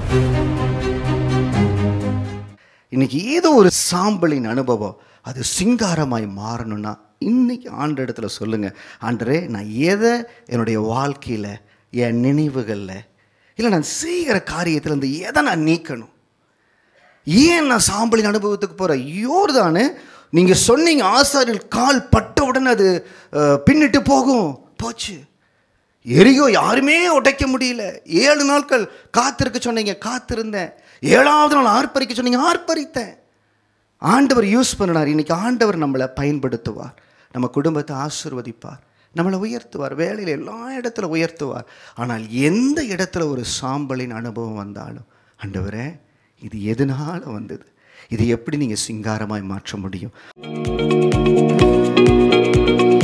இன்னைக்கு ஏதோ ஒரு சாம்பலின் அனுபவம் அது சிங்காரமாய் மாறணும்னா இன்னைக்கு ஆண்டு இடத்துல சொல்லுங்க ஆண்டரே நான் எதை என்னுடைய வாழ்க்கையில் என் நினைவுகளில் இல்லை நான் செய்கிற காரியத்தில் இருந்து எதை நான் நீக்கணும் ஏன் நான் சாம்பலின் அனுபவத்துக்கு போகிறேன் யோர்தானு நீங்கள் சொன்னீங்க ஆசாரில் கால் பட்ட உடனே அது அஹ், பின்னிட்டு போகும் போச்சு எரியோ யாருமே உடைக்க முடியல ஏழு நாட்கள் காத்திருக்க சொன்னீங்க காத்திருந்தேன் ஏழாவது நாள் ஆர்ப்பரிக்க சொன்னீங்க ஆர்ப்பரித்தேன் ஆண்டவர் யூஸ் பண்ணினார் இன்னைக்கு ஆண்டவர் நம்மளை பயன்படுத்துவார் நம்ம குடும்பத்தை ஆசிர்வதிப்பார் நம்மளை உயர்த்துவார் வேலையில் எல்லா இடத்துல உயர்த்துவார் ஆனால் எந்த இடத்துல ஒரு சாம்பலின் அனுபவம் வந்தாலும் ஆண்டவரே இது எதனால வந்தது இது எப்படி நீங்கள் சிங்காரமாய் மாற்ற முடியும்